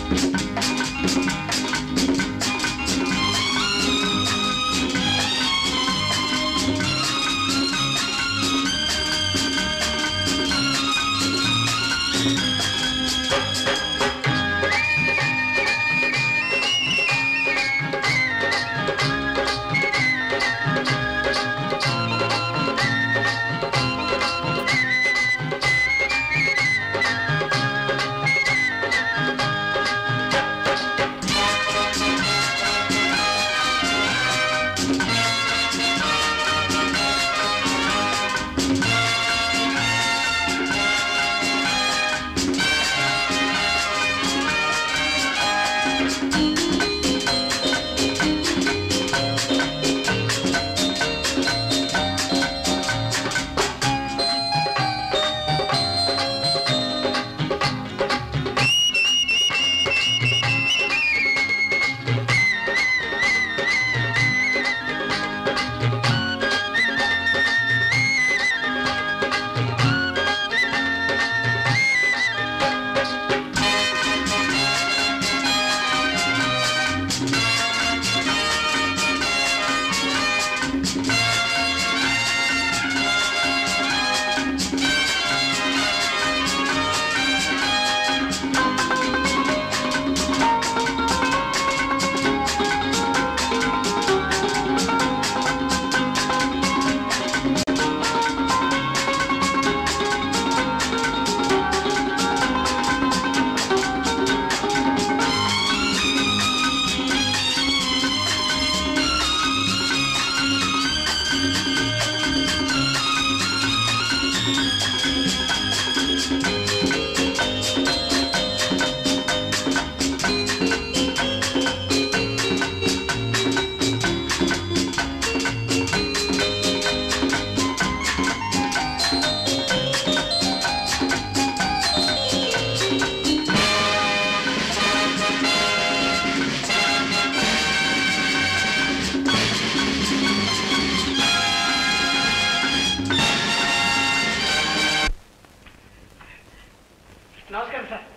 నమస్కారం సార్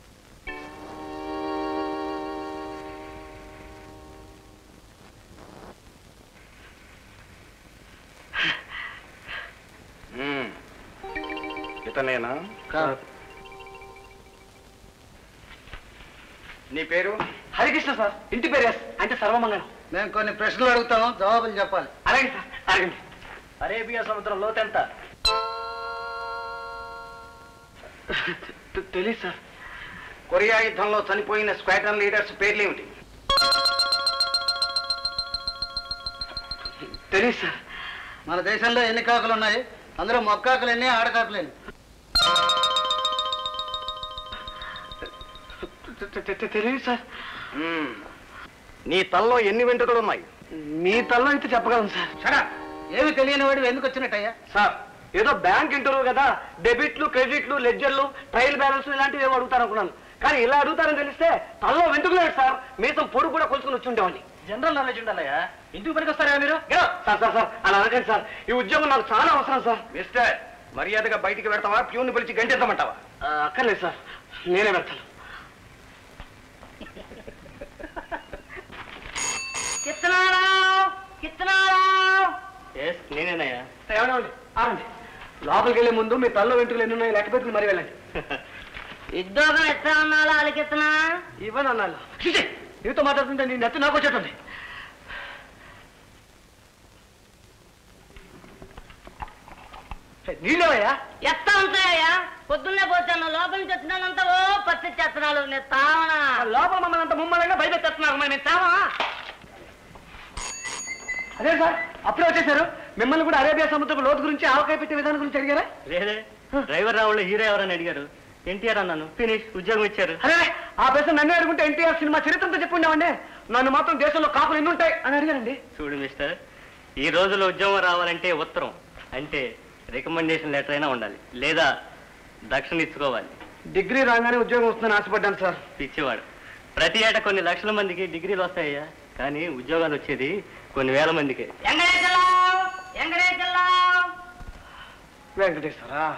ఇతనేనా నీ పేరు హరికృష్ణ సార్ ఇంటి పేరు ఎస్ అంటే సర్వమంగళం మేము కొన్ని ప్రశ్నలు అడుగుతాము జవాబులు చెప్పాలి అలాగే సార్ అడగండి అరేబియా సముద్రం లోతెంత తె- తెలీదు సార్ కొరియా యుద్ధంలో చనిపోయిన స్క్వాడ్రన్ లీడర్స్ పేర్లేమిటి తెలీదు సార్ మన దేశంలో ఎన్ని కాకులు ఉన్నాయి అందులో మొక్కాకులు ఎన్ని ఆడకాకులు ఎన్ని తె- తె- తె- తెలీదు సార్ మ్మ్. నీ తల్లో ఎన్ని వెంట్రుకలు ఉన్నాయి మీ తల్లో అయితే చెప్పగలను సార్ షడా ఏమి తెలియని వాడు ఎందుకు వచ్చినట్టయ్యా సార్ ఏదో బ్యాంక్ ఇంటర్వ్యూ కదా డెబిట్లు క్రెడిట్లు లెడ్జర్లు ట్రయల్ బ్యాలెన్స్ ఇలాంటివి ఏమో అడుగుతారు అనుకున్నాను కానీ ఇలా అడుగుతారని తెలిస్తే తల్లో వెంటుకు లేదు సార్ మీసం పొడుగు కూడా కొలుసుకుని వచ్చి ఉండేవాడిని జనరల్ నాలెడ్జ్ ఉండాలయ్యా ఇంటికి పనికి వస్తారా మీరు సార్ సార్ సార్ అలా అనకండి సార్ ఈ ఉద్యోగం నాకు చాలా అవసరం సార్ మిస్టర్ మర్యాదగా బయటికి పెడతావా ప్యూన్ పిలిచి గంటెత్తమంటావా ఆ, అక్కర్లేదు సార్ నేనే పెడతాను నేనేనయ్యా ఏమన్నా ఆరండి లోపలికి వెళ్ళే ముందు మీ తల్లో వెంట్రుకలు ఎన్ని ఉన్నాయో లెక్క పెట్టుకుని మరీ వెళ్ళండి ఉద్యోగం ఎట్లా ఉన్నాలో అలికిస్తున్నా ఇవ్వను అన్నాను చిచి, నీతో మాట్లాడుతుంటే నీ నెత్తి నాకు వచ్చేటుంది నీళ్ళవయ్యా ఎత్తా ఉంటాయా పొద్దున్నే పోతాను లోపల నుంచి వచ్చినానంతా ఓ పచ్చి చెత్తనాలు నేను తావనా లోపల మమ్మల్ని అంత ముమ్మలంగా భయపెట్టేస్తున్నారు మరి నేను తేవా అదే సార్ అప్పుడే వచ్చేసారు మిమ్మల్ని కూడా అరేబియా సముద్రపు లోతు గురించి ఆవకాయ పెట్టే విధానం గురించి అడిగారా లేదే డ్రైవర్ రావులో హీరో ఎవరని అడిగారు ఎన్టీఆర్ అన్నాను ఫినిష్ ఉద్యోగం ఇచ్చారు అరే ఆ ప్రశ్న నన్ను అడుగుంటే ఎన్టీఆర్ సినిమా చరిత్రతో చెప్పుండేవండి నన్ను మాత్రం దేశంలో కాపులు ఎన్ని ఉంటాయి అని అడిగారండి చూడు మిస్టర్ ఈ రోజులో ఉద్యోగం రావాలంటే ఉత్తరం అంటే రికమెండేషన్ లెటర్ అయినా ఉండాలి లేదా దక్షిణ ఇచ్చుకోవాలి డిగ్రీ రాగానే ఉద్యోగం వస్తుందని ఆశపడ్డాను సార్ పిచ్చివాడు ప్రతి ఏటా కొన్ని లక్షల మందికి డిగ్రీలు వస్తాయ్యా కానీ ఉద్యోగాలు వచ్చేది కొన్ని వేల మందికే ఎంగడేకెళ్ళావు ఎంగడేకెళ్ళావు వెంకటేశ్వరా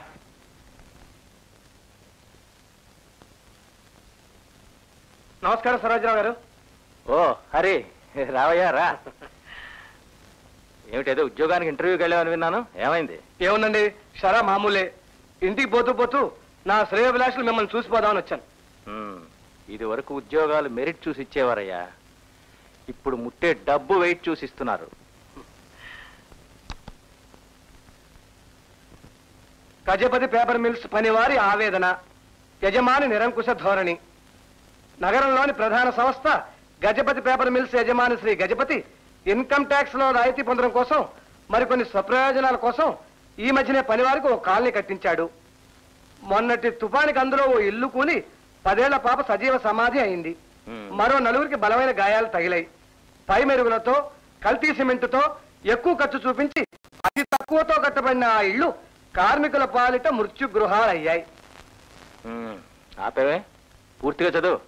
నమస్కారం సరోజరావు గారు ఓ హరి రావయ్యా రా ఏమిటేదో ఉద్యోగానికి ఇంటర్వ్యూకి వెళ్ళామని విన్నాను ఏమైంది ఏముందండి షరా మామూలే ఇంటికి పోతూ పోతూ నా శ్రేయభిలాషులు మిమ్మల్ని చూసిపోదామని వచ్చాను ఉమ్, ఇది వరకు ఉద్యోగాలు మెరిట్ చూసి ఇచ్చేవారయ్యా ఇప్పుడు ముట్టే డబ్బు వెయిట్ చూసి ఇస్తున్నారు గజపతి పేపర్ మిల్స్ పనివారి ఆవేదన యజమాని నిరంకుశ ధోరణి నగరంలోని ప్రధాన సంస్థ గజపతి పేపర్ మిల్స్ యజమాని శ్రీ గజపతి ఇన్కమ్ ట్యాక్స్ లో రాయితీ పొందడం కోసం మరికొన్ని స్వప్రయోజనాల కోసం ఈ మధ్యనే పనివారికి ఓ కాలనీ కట్టించాడు మొన్నటి తుఫానికి అందులో ఓ ఇల్లు కూలి పదేళ్ల పాప సజీవ సమాధి అయింది ఉమ్. మరో నలుగురికి బలమైన గాయాలు తగిలాయి పై మెరుగులతో కల్తీ సిమెంటుతో ఎక్కువ ఖర్చు చూపించి అతి తక్కువతో కట్టబడిన ఆ ఇళ్లు కార్మికుల పాలిట మృత్యు గృహాలయ్యాయి ఉమ్, ఆపేవే పూర్తిగా చదువు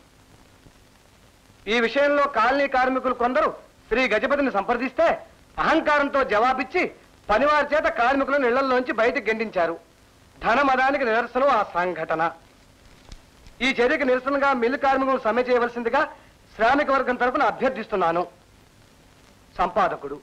ఈ విషయంలో కాలనీ కార్మికులు కొందరు శ్రీ గజపతిని సంప్రదిస్తే అహంకారంతో జవాబిచ్చి పనివారి చేత కార్మికులను ఇళ్లలోంచి బయటకు గెండించారు ధనమదానికి నిరసనం ఆ సంఘటన ఈ చర్యకు నిరసనగా మిల్లు కార్మికులు సమ్మె చేయవలసిందిగా శ్రామిక వర్గం తరపున అభ్యర్థిస్తున్నాను సంపాదకుడు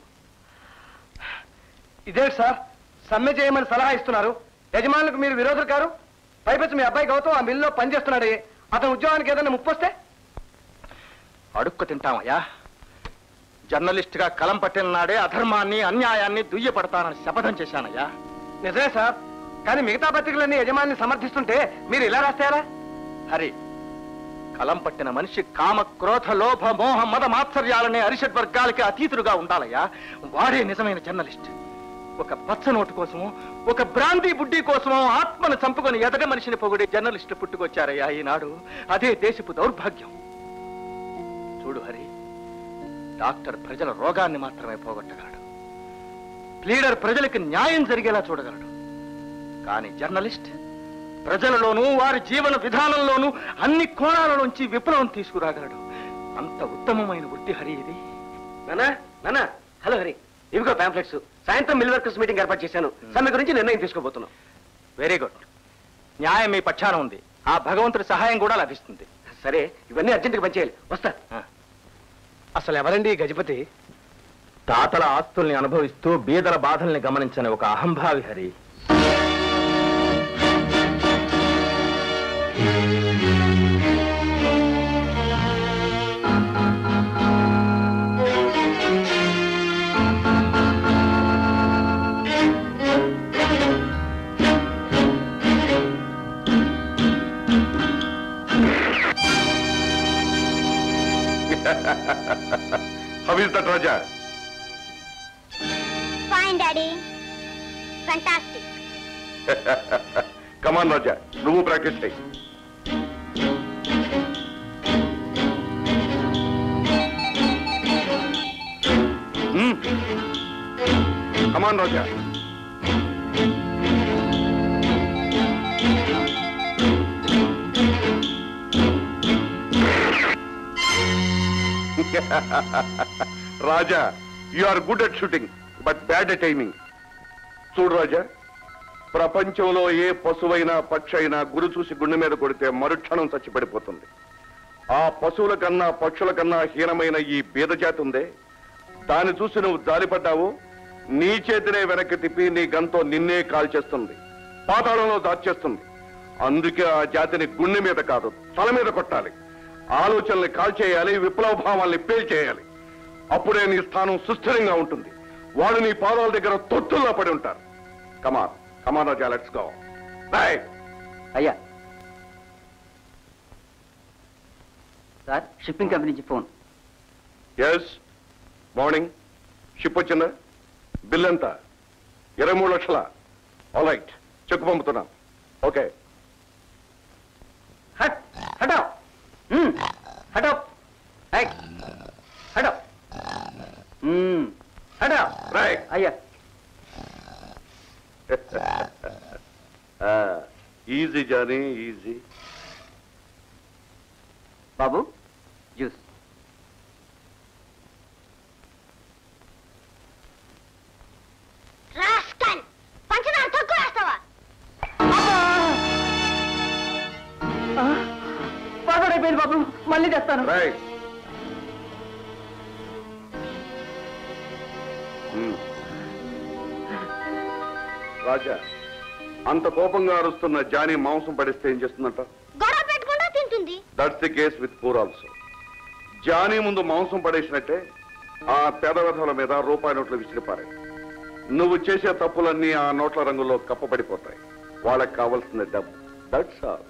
ఇదే సార్ సమ్మె చేయమని సలహా ఇస్తున్నారు యజమానులకు మీరు విరోధులు కారు పైపెచ్చు మీ అబ్బాయి గౌతమ్ ఆ మిల్లులో పనిచేస్తున్నాడే అతని ఉద్యోగానికి ఏదైనా ముప్పొస్తే అడుక్కు తింటామయ్యా జర్నలిస్ట్ గా కలం పట్టిన నాడే అధర్మాన్ని అన్యాయాన్ని దుయ్యపడతానని శపథం చేశానయ్యా నిజమే సార్ కానీ మిగతా పత్రికలన్నీ యజమాని సమర్థిస్తుంటే మీరు ఇలా రాస్తారా హరి కలం పట్టిన మనిషి కామ క్రోధ లోభ మోహ మద మాత్సర్యాలనే అరిషడ్ వర్గాలకి అతీతుడుగా ఉండాలయ్యా వాడే నిజమైన జర్నలిస్ట్ ఒక పచ్చ నోటు కోసమో ఒక బ్రాందీ బుడ్డి కోసమో ఆత్మను చంపుకొని ఎదట మనిషిని పొగిడే జర్నలిస్టు పుట్టుకొచ్చారయ్యా ఈనాడు అదే దేశపు దౌర్భాగ్యం చూడు హరి డాక్టర్ ప్రజల రోగాన్ని మాత్రమే పోగొట్టగలడు లీడర్ ప్రజలకు న్యాయం జరిగేలా చూడగలడు కానీ జర్నలిస్ట్ ప్రజలలోనూ వారి జీవన విధానంలోనూ అన్ని కోణాలలోంచి విప్లవం తీసుకురాగలడు అంత ఉత్తమమైన వృత్తి హరి ఇది నానా నానా హలో హరి ఇవిగో పాంప్లెట్స్ సాయంత్రం మిల్ వర్కర్స్ మీటింగ్ ఏర్పాటు చేశాను సమ్మె గురించి నిర్ణయం తీసుకోబోతున్నాం వెరీ గుడ్ న్యాయం మీ పక్షాన ఉంది ఆ భగవంతుడి సహాయం కూడా లభిస్తుంది సరే ఇవన్నీ అర్జెంటుగా పనిచేయాలి వస్తా ఆ. అసలు ఎవరండి ఈ గజపతి తాతల ఆస్తుల్ని అనుభవిస్తూ బీదల బాధల్ని గమనించని ఒక అహంభావి Hari How is that, Raja? Fine daddy fantastic come on Raja నువ్వు ప్రాక్టీస్ చేయి come on Raja Raja you are good at shooting but bad at timing చూడు రాజా ప్రపంచంలో ఏ పశువైనా పక్షి అయినా గురి చూసి గుండె మీద కొడితే మరుక్షణం చచ్చిపడిపోతుంది ఆ పశువుల కన్నా పక్షుల కన్నా హీనమైన ఈ బీద జాతి ఉందే దాన్ని చూసి నువ్వు జారిపడ్డావు నీ చేతినే వెనక్కి తిప్పి నీ గంతో నిన్నే కాల్చేస్తుంది పాతాళంలో దాచేస్తుంది అందుకే ఆ జాతిని గుండె మీద కాదు తల మీద కొట్టాలి ఆలోచనల్ని కాల్చేయాలి విప్లవ భావాల్ని పేల్చేయాలి అప్పుడే నీ స్థానం సుస్థిరంగా ఉంటుంది వాళ్ళు నీ పాదాల దగ్గర తొత్తుల్లో పడి ఉంటారు come on come on Raja let's go right అయ్యా సార్ షిప్పింగ్ కంపెనీ నుంచి ఫోన్ ఎస్ మార్నింగ్ షిప్ వచ్చిందా బిల్ ఎంత ఇరవై మూడు లక్షల ఆల్ రైట్ చెక్ పంపుతున్నాం ఓకే హట్ హటో మ్మ్. హటో ఐ హటో మ్మ్. హటో రైట్ అయ్యా ఈజీ జానీ ఈజీ బాబు జ్యూస్ రాస్కల్ పంచదార తక్కువ వేస్తావా పగడైపోయింది అయిపోయింది బాబు మళ్ళీ తెస్తాను రై ఉమ్. రాజా అంత కోపంగా అరుస్తున్న జానీ మాంసం పడిస్తే ఏం చేస్తుందంట గొడవ పెట్టుకుంటూ తింటుంది that's the case with poor also Johnny ముందు మాంసం పడేసినట్టే ఆ పేదవధుల మీద రూపాయి నోట్లు విసిరిపారాయి నువ్వు చేసే తప్పులన్నీ ఆ నోట్ల రంగులో కప్పబడిపోతాయి వాళ్ళకి కావాల్సిన డబ్బు దట్స్ ఆల్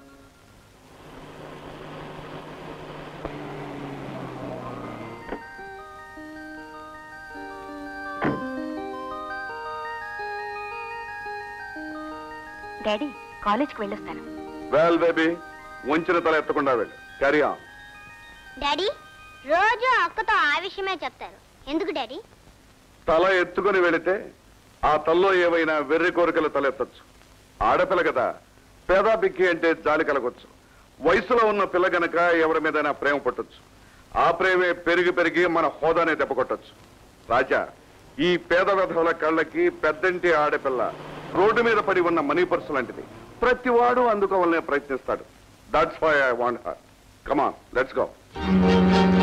డాడీ కాలేజ్కి వెళ్ళొస్తాను వెల్ బేబీ వంచిన తల ఎత్తకుండా వెళ్ళు క్యారీ ఆన్ డాడీ రోజు అక్కతో ఆ విషయమే చెప్తారు ఎందుకు డాడీ తల ఎత్తుకొని వెళితే ఆ తల్లో ఏవైనా వెర్రి కోరికలు తలెత్తచ్చు ఆడపిల్ల కదా పేద బిక్కి అంటే జాలి కలగొచ్చు వయసులో ఉన్న పిల్ల గనక ఎవరి మీదైనా ప్రేమ పుట్టొచ్చు ఆ ప్రేమే పెరిగి పెరిగి మన హోదానే దెబ్బ కొట్టచ్చు రాజా ఈ పేద విధవుల కళ్ళకి పెద్దంటి ఆడపిల్ల రోడ్డు మీద పడి ఉన్న మనీ పర్సు లాంటిది ప్రతివాడు అందుకోవాలనే ప్రయత్నిస్తాడు that's why I want her come on let's go